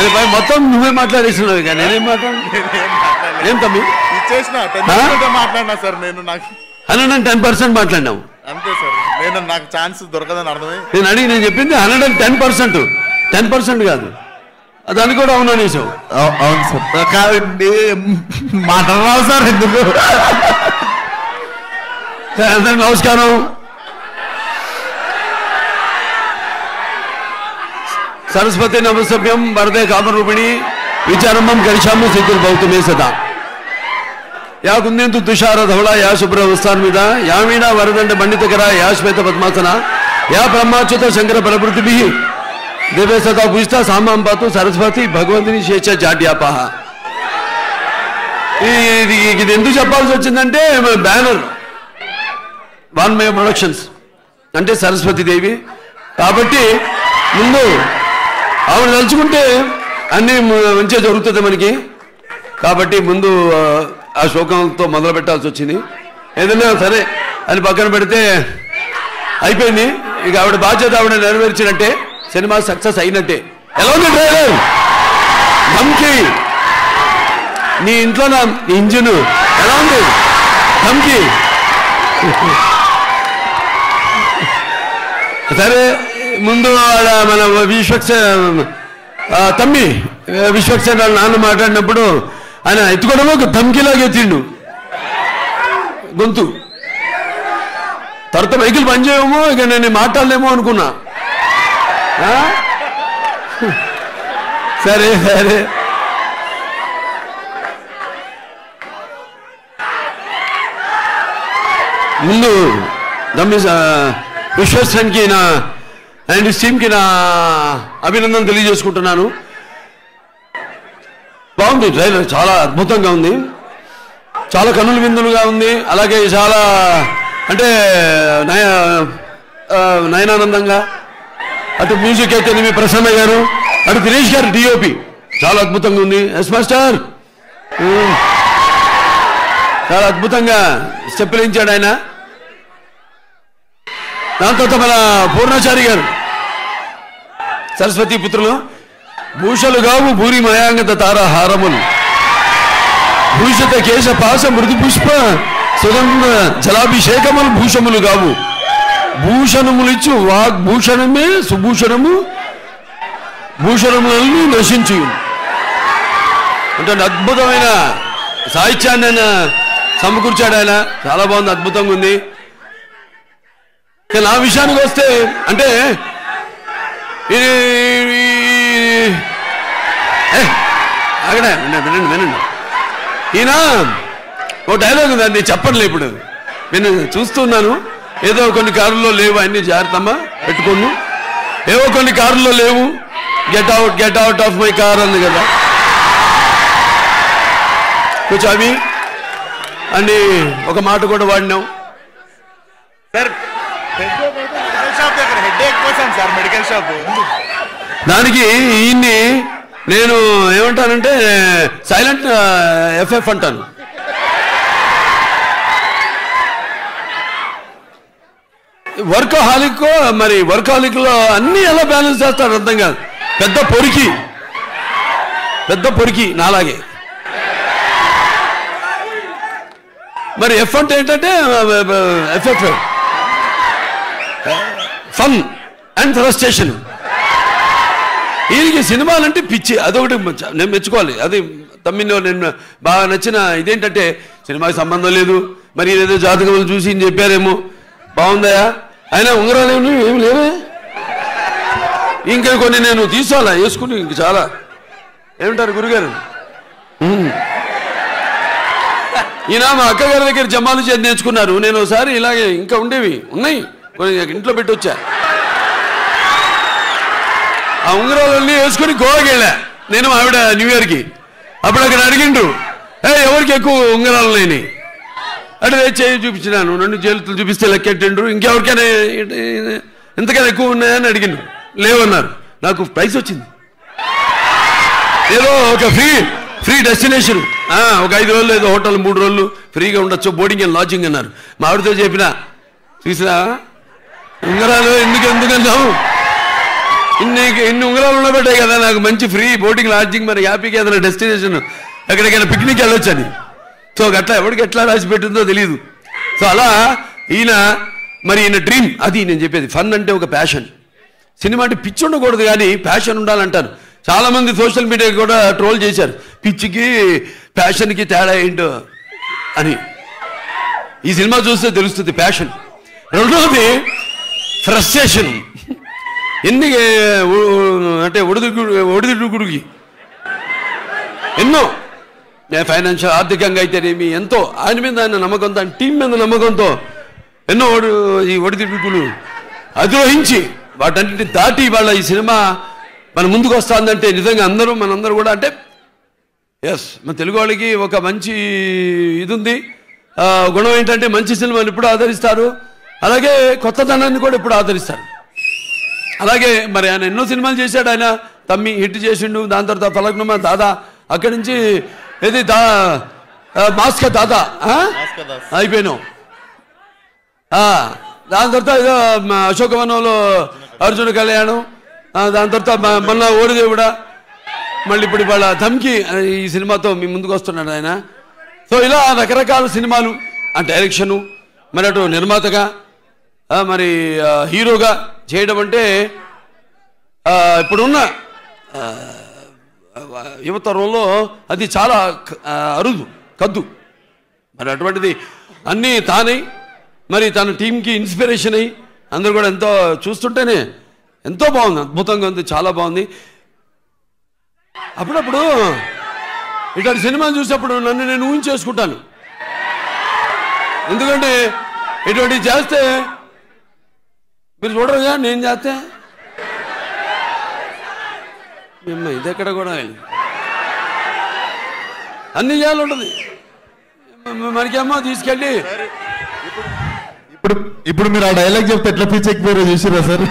భయ్ మొత్తం నువ్వే మాట్లాడేస్తున్నావు ఇక నేనేం మాట్లాడు ఏం తమ్మి ఇచ్చేసిన టెన్ ఆ? పర్సెంట్ మాట్లాడినా సార్ నేను నాకు హండ్రెడ్ అండ్ టెన్ పర్సెంట్ మాట్లాడినావు అంతే సార్ నేను నాకు ఛాన్స్ దొరకదని అర్థమై నేను అడిగి నేను చెప్పింది hundred and ten percent ten percent కాదు దాన్ని కూడా అవును అనేసావు అవు- అవును సార్ కాదండి మాట్లాడరావు సార్ ఎందుకు సరే, అందరికి నమస్కారం సరస్వతి నమస్తభ్యం వరదే కామరూపిణి విచారంభం గరిషాము సిద్ధులు భౌతమే సదా యా కుందేంతు తుషార ధవళ యా శుభ్ర వస్తాన్విత యా వీణా వరదండ పండితకర యా శ్వేత పద్మాసన యా బ్రహ్మాచ్యుత శంకర పరభృతిభి దేవే సదా పూజిత సామాం పాతు సరస్వతి భగవంతుని శేష జాడ్యాపాహ ఇది ఇది ఎందుకు చెప్పాల్సి వచ్చిందంటే బ్యానర్ వాన్మయ ప్రొడక్షన్స్ అంటే సరస్వతి దేవి కాబట్టి ముందు ఆవిడ తలుచుకుంటే అన్నీ మ- మంచిగా జరుగుతుంది మనకి కాబట్టి ముందు ఆ, ఆ శోకంతో మొదలు పెట్టాల్సి వచ్చింది ఏదైనా సరే అని పక్కన పెడితే అయిపోయింది ఇక ఆవిడ బాధ్యత ఆవిడ నెరవేర్చినట్టే సినిమా సక్సెస్ అయినట్టే ఎలా ఉంది ట్రైలర్ ధమ్కి నీ ఇంట్లో నా ఇంజిన్ ఎలా ఉంది ధమ్కి సరే ముందు ఆడ మన విశ్వక్ష ఆ, తమ్మి విశ్వక్ష నాన్న మాట్లాడినప్పుడు ఆయన ఎత్తుకోవడమో ఒక ధమ్కిలాగా ఎత్తిండు గొంతు తర్వాత వెహికల్ పనిచేయమో ఇక నేను మాట్లాడలేమో అనుకున్నా ఆ? సరే సరే ముందు దమ్మి విశ్వస్కి నా అండ్ టీమ్కి నా అభినందన తెలియజేసుకుంటున్నాను బాగుంది ట్రైలర్ చాలా అద్భుతంగా ఉంది చాలా కన్నుల విందులుగా ఉంది అలాగే చాలా అంటే నయ ఆ, నయనానందంగా అటు మ్యూజిక్ అయితే మీ ప్రసన్న గారు అటు దినేష్ గారు డిఓపి చాలా అద్భుతంగా ఉంది ఎస్ మాస్టర్ ఉమ్. చాలా అద్భుతంగా స్టెప్పులించాడు ఆయన దాని తర్వాత మన పూర్ణాచారి గారు సరస్వతి పుత్రులు భూషలు గావు భూరి మయాంగత తారాహారములు భూషిత కేశ పాశ మృదు పుష్ప సుగంధ జలాభిషేకములు భూషములు గావు భూషణములిచ్చు వాగ్భూషణమే సుభూషణము భూషణములను నశించు అంటే అద్భుతమైన సాహిత్యాన్ని ఆయన సమకూర్చాడు ఆయన చాలా బాగుంది అద్భుతంగా ఉంది ఇక నా విషయానికి వస్తే అంటే ఇది ఏ, ఆగడే వినండి వినండి వినండి ఈయన ఓ డైలాగ్ ఉంది అది చెప్పట్లే ఇప్పుడు నేను చూస్తున్నాను ఏదో కొన్ని కారుల్లో లేవు అన్ని జాగ్రత్తమ్మా పెట్టుకోను ఏవో కొన్ని కారుల్లో లేవు get out get out of my car అంది కదా కొంచెం అవి అని ఒక మాట కూడా వాడినాం సార్ మెడికల్ షాప్ దగ్గర హెడ్ ఎక్కువ సార్ మెడికల్ షాప్ దానికి ఈయన్ని నేను ఏమంటానంటే సైలెంట్ ఎఫ్ఎఫ్ అంటాను వర్క్ హాలిక్ మరి వర్క్ హాలిక్ లో అన్ని ఎలా బ్యాలెన్స్ చేస్తాడు అర్థం కాదు పెద్ద పొరికి పెద్ద పొరికి నాలాగే మరి ఎఫ్ అంటే ఏంటంటే ఎఫ్ఎఫ్ ఫన్ అండ్ ఫ్రస్ట్రేషన్ ఈయనకి సినిమాలంటే పిచ్చి అదొకటి మెచ్చ- నేను మెచ్చుకోవాలి అది తమ్మిలో నేను బాగా నచ్చిన ఇదేంటంటే సినిమాకి సంబంధం లేదు మరి ఏదో జాతకములు చూసి ఈయన చెప్పారేమో బాగుందయా అయినా ఉంగరాలు ఏమి ఏమి లేవే ఇంకా కొన్ని నేను తీసుకోవాలా వేసుకుని ఇంక చాలా ఏమంటారు గురుగారు ఉమ్. ఈయన మా అక్కగారి దగ్గర జమాలు చేతి నేర్చుకున్నారు నేను ఒకసారి ఇలాగే ఇంకా ఉండేవి ఉన్నాయి కొన్ని ఇంట్లో పెట్టి వచ్చా ఆ ఉంగరాలన్నీ వేసుకుని గోవాకి వెళ్ళా నేను ఆవిడ న్యూ ఇయర్కి అప్పుడు అక్కడ అడిగిండ్రు ఏ ఎవరికి ఎక్కువ ఉంగరాలు లేని అంటే నేను చేయి చూపించినాను రెండు చేతులు చూపిస్తే లెక్కెట్టిండ్రు ఇంకెవరికైనా ఎంతకైనా ఎక్కువ ఉన్నాయని అడిగిండ్రు లేవన్నారు నాకు ప్రైస్ వచ్చింది ఏదో ఒక ఫ్రీ ఫ్రీ డెస్టినేషన్ ఒక ఐదు రోజులు ఏదో హోటల్ మూడు రోజులు ఫ్రీగా ఉండొచ్చు బోర్డింగ్ అండ్ లాడ్జింగ్ అన్నారు మా ఆవిడతో చెప్పిన చూసినా ఉంగరాలు ఎందుకు ఎందుకన్నావు ఇన్ని ఇన్ని ఉంగరాలు ఉండబట్టే కదా నాకు మంచి ఫ్రీ బోటింగ్ లాడ్జింగ్ మరి హ్యాపీగా ఏదైనా డెస్టినేషన్ ఎక్కడికైనా పిక్నిక్ వెళ్ళొచ్చని సో అట్లా ఎవరికి ఎట్లా రాసి పెట్టిందో తెలియదు సో అలా ఈయన మరి ఈయన డ్రీమ్ అది నేను చెప్పేది ఫన్ అంటే ఒక ప్యాషన్ సినిమా అంటే పిచ్చి ఉండకూడదు కానీ ప్యాషన్ ఉండాలంటారు చాలా మంది సోషల్ మీడియా కూడా ట్రోల్ చేశారు పిచ్చికి ప్యాషన్కి తేడా ఏంటో అని ఈ సినిమా చూస్తే తెలుస్తుంది ప్యాషన్ రెండవది ఫ్రస్ట్రేషన్ ఎన్ని ఉ- ఉ- అంటే ఒడిదుడు ఒడిదుడుకుడికి ఎన్నో ఫైనాన్షియల్ ఆర్థికంగా అయితేనేమి ఎంతో ఆయన మీద ఆయన నమ్మకంతో ఆయన టీం మీద నమ్మకంతో ఎన్నో ఒడి ఈ ఒడిదుడుకులు అధిరోహించి వాటన్నిటిని దాటి వాళ్ళ ఈ సినిమా మన ముందుకు వస్తుందంటే నిజంగా అందరూ మనందరూ కూడా అంటే ఎస్ మన తెలుగు వాళ్ళకి ఒక మంచి ఇది ఉంది ఆ, గుణం ఏంటంటే మంచి సినిమాలు ఎప్పుడు ఆదరిస్తారు అలాగే కొత్తదనాన్ని కూడా ఎప్పుడు ఆదరిస్తారు అలాగే మరి ఆయన ఎన్నో సినిమాలు చేశాడు ఆయన తమ్మి హిట్ చేసిండు దాని తర్వాత ఫలక్నుమ దాదా అక్కడి నుంచి ఏది దా ఆ, మాస్క దాదా ఆ? మాస్క దాస్. అయిపోయినావు ఆ, దాని తర్వాత ఏదో మ, అశోకవనంలో అర్జున కళ్యాణం ఆ, దాని తర్వాత మ- మొన్న ఓడిదేవుడా మళ్ళీ ఇప్పుడు వాళ్ళ ధమ్కి ఆ, ఈ సినిమాతో మీ ముందుకు వస్తున్నాడు ఆయన సో ఇలా రకరకాల సినిమాలు ఆ డైరెక్షను మరి అటు నిర్మాతగా ఆ, మరి ఆ, హీరోగా చేయడం అంటే ఆ, ఇప్పుడున్న ఆ, యువతరంలో అది చాలా క- ఆ, అరుదు కద్దు మరి అటువంటిది అన్నీ తానై మరి తన టీంకి ఇన్స్పిరేషన్ అయ్యి అందరూ కూడా ఎంతో చూస్తుంటేనే ఎంతో బాగుంది అద్భుతంగా ఉంది చాలా బాగుంది అప్పుడప్పుడు ఇట్లాంటి సినిమా చూసేప్పుడు నన్ను నేను ఊహించేసుకుంటాను ఎందుకంటే ఇటువంటివి చేస్తే మీరు చూడరుగా నేను చేస్తే మిమ్మ ఇదెక్కడ కూడా అన్ని చేయాలి ఉంటుంది మ- మనకేమో తీసుకెళ్ళి ఇప్పుడు ఇప్పుడు మీరు ఆ డైలాగ్ చెప్తే ఎట్లా పిచ్చెక్కిపోయారో చూసిరా సార్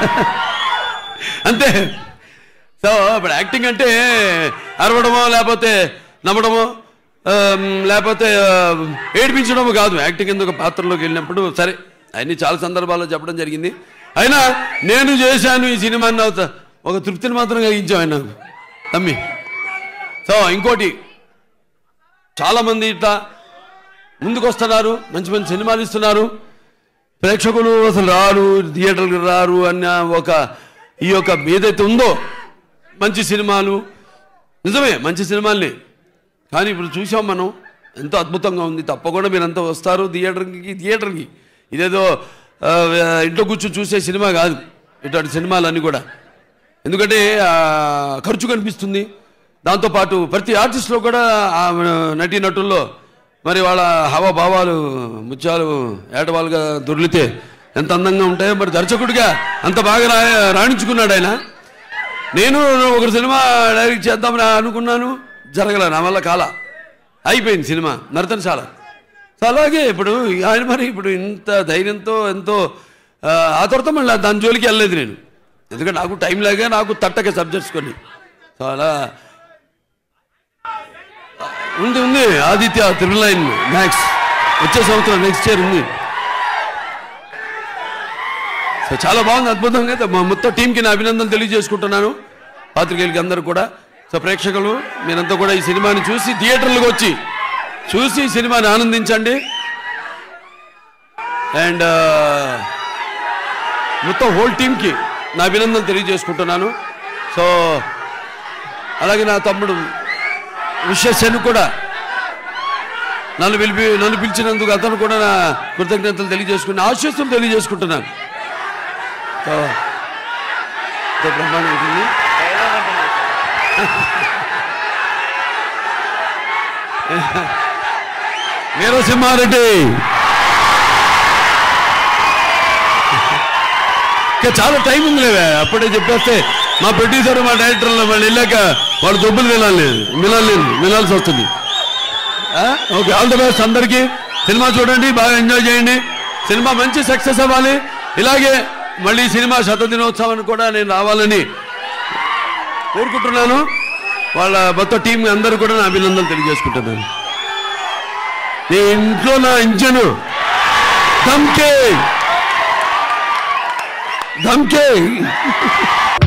అంతే సో ఇప్పుడు యాక్టింగ్ అంటే అరవడమో లేకపోతే నమ్మడమో ఆమ్, లేకపోతే ఆ, ఏడిపించడమో కాదు యాక్టింగ్ ఎందుకు పాత్రలోకి వెళ్ళినప్పుడు సరే అన్ని చాలా సందర్భాల్లో చెప్పడం జరిగింది అయినా నేను చేశాను ఈ సినిమా అన్న ఒక- ఒక తృప్తిని మాత్రం కలిగించాం ఆయన నాకు తమ్మి సో ఇంకోటి చాలామంది ఇట్లా ముందుకు వస్తున్నారు మంచి మంచి సినిమాలు ఇస్తున్నారు ప్రేక్షకులు అసలు రారు థియేటర్కి రారు అన్న ఒక ఈ యొక్క ఏదైతే ఉందో మంచి సినిమాలు నిజమే మంచి సినిమాల్ని కానీ ఇప్పుడు చూసాం మనం ఎంతో అద్భుతంగా ఉంది తప్పకుండా మీరంతా వస్తారు థియేటర్కి థియేటర్కి ఇదేదో ఆ, ఇంట్లో కూర్చొని చూసే సినిమా కాదు ఇటువంటి సినిమాలన్నీ కూడా ఎందుకంటే ఆ, ఖర్చు కనిపిస్తుంది దాంతోపాటు ప్రతి ఆర్టిస్ట్లో కూడా ఆ నటీ నటుల్లో మరి వాళ్ళ హావభావాలు ముత్యాలు ఏటవాలుగా దొర్లితే ఎంత అందంగా ఉంటాయో మరి దర్శకుడిగా అంత బాగా రా రాణించుకున్నాడు ఆయన నేను ఒక సినిమా డైరెక్ట్ చేద్దామని అనుకున్నాను జరగల నా వల్ల కాల అయిపోయింది సినిమా నర్తనశాల సో అలాగే ఇప్పుడు ఆయన మరి ఇప్పుడు ఇంత ధైర్యంతో ఎంతో ఆ, ఆ తర్వాత మళ్ళీ దాని జోలికి వెళ్ళలేదు నేను ఎందుకంటే నాకు టైం లేక నాకు తట్టక సబ్జెక్ట్స్ కొన్ని సో అలా ఉంది ఉంది ఆదిత్య త్రిబుల్ లైన్ మ్యాక్స్ వచ్చే సంవత్సరం నెక్స్ట్ ఇయర్ ఉంది సో చాలా బాగుంది అద్భుతంగా అయితే మా మొత్తం టీంకి నా అభినందనలు తెలియజేసుకుంటున్నాను పాత్రికేయులకి అందరూ కూడా సో ప్రేక్షకులు మీరంతా కూడా ఈ సినిమాని చూసి థియేటర్లకు వచ్చి చూసి ఈ సినిమాని ఆనందించండి అండ్ మొత్తం హోల్ టీంకి నా అభినందనలు తెలియజేసుకుంటున్నాను సో అలాగే నా తమ్ముడు విశ్వసేను కూడా నన్ను పిలిపి నన్ను పిలిచినందుకు అతను కూడా నా కృతజ్ఞతలు తెలియజేసుకుని ఆశీస్సులు తెలియజేసుకుంటున్నాను సో సో బ్రహ్మాండం ఉంటుంది వీరసింహారెడ్డి ఇంకా చాలా టైం ఉంది లేవే అప్పుడే చెప్పేస్తే మా ప్రొడ్యూసర్ మా డైరెక్టర్లు వాళ్ళు వెళ్ళాక వాళ్ళు దొబ్బులు వినాలి వినాలి వినాల్సి వస్తుంది ఓకే ఆల్ ది బెస్ట్ అందరికీ సినిమా చూడండి బాగా ఎంజాయ్ చేయండి సినిమా మంచి సక్సెస్ అవ్వాలి ఇలాగే మళ్ళీ సినిమా శత దినోత్సవానికి కూడా నేను రావాలని కోరుకుంటున్నాను వాళ్ళ మొత్తం టీం అందరూ కూడా నా అభినందనలు తెలియజేసుకుంటున్నాను నీ ఇంట్లో నా ఇంజను ధమ్కే ధమ్కే